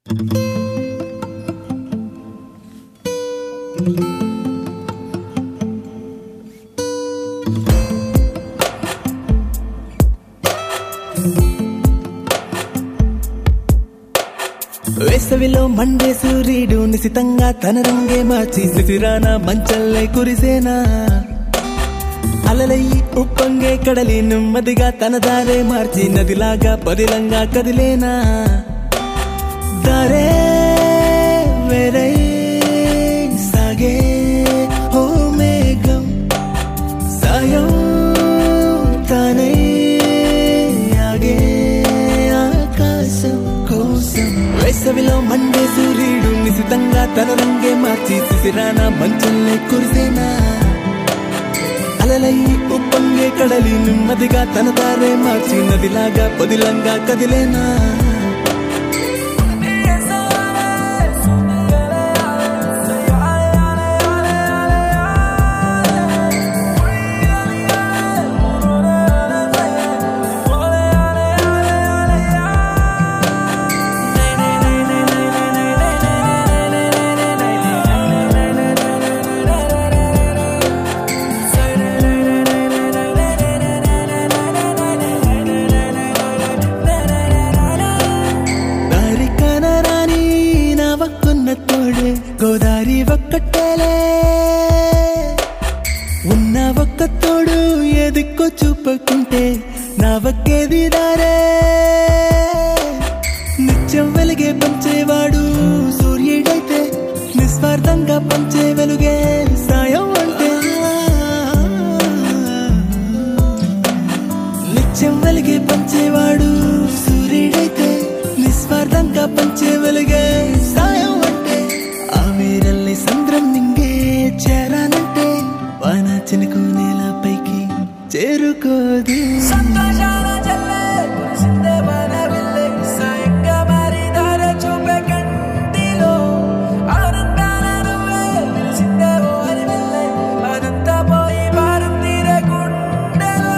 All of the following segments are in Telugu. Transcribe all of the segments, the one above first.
వేసవిలో మండే సూర్యుడు నిశితంగా తన రంగే మార్చి శిశిరాన మంచల్లే కురిసేనా అలలయ్యి ఉప్పొంగే కడలి నెమ్మదిగా తన దారే మార్చి నదిలాగా పదిలంగా కదిలేనా దారే వేరై సాగే ఓ మేఘం సాయం తానే ఆగే ఆకాశం కోసం వేసవిలో మండే సూర్యుడు నిశితంగా తన రంగే మార్చి శిశిరాన మంచల్లే కురిసేనా అలలయ్యి ఉప్పొంగే కడలి నెమ్మదిగా తన దారే మార్చి నదిలాగా పదిలంగా కదిలేనా దారి కనరాని నా వక్కున్న తోడే గోదారి ఒక్కటేలే ఉన్న ఒక్క తోడు ఏ దిక్కో చూపకుంటే నా వక్కేది దారే నిత్యం వెలుగే పంచేవాడు సూర్యుడైతే నిస్వార్థంగా పంచే వెలుగే సాయం అంటే నిత్యం వెలిగే పంచేవాడు సూర్యుడైతే నిస్వార్థంగా పంచే వెలుగే సాయం అంటే ఆ వీరల్ని సంద్రం నింగే చేరానంటే వాన చినుకు నేలపైకి చేరుకోదు సంతోషాల జల్లే కురిసిందే మన విల్లే సాయంగా మారి దార చూపే కంటిలో ఆనందాల నువ్వే పిలిచిందే ఓ అని వెళ్ళే అదంతా పోయి భారం తీరే గుండెలో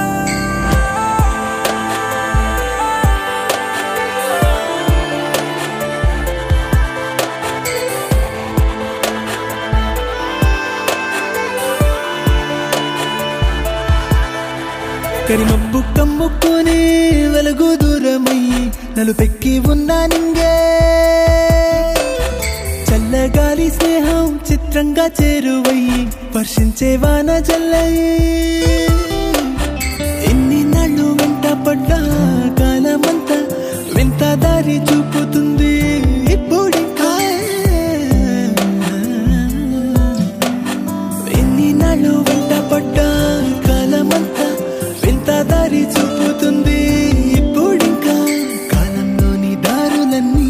కరిమబ్బు కమ్ముకొని వెలుగు దూరమయ్యి నలుపెక్కి ఉన్నా నింగే చల్లగాలి స్నేహం చిత్రంగా చేరువయ్యి వర్షించే వాన జల్లయి ఎన్ని నాళ్ళు వెంట పడ్డా కాలమంతా వింత దారి చూపుతుంది ఇప్పుడింకా ఎన్ని నాళ్ళు వెంట పడ్డా కాలమంతా వింత దారి చూపుతుంది ఇప్పుడింకా కాలంలోని దారులన్నీ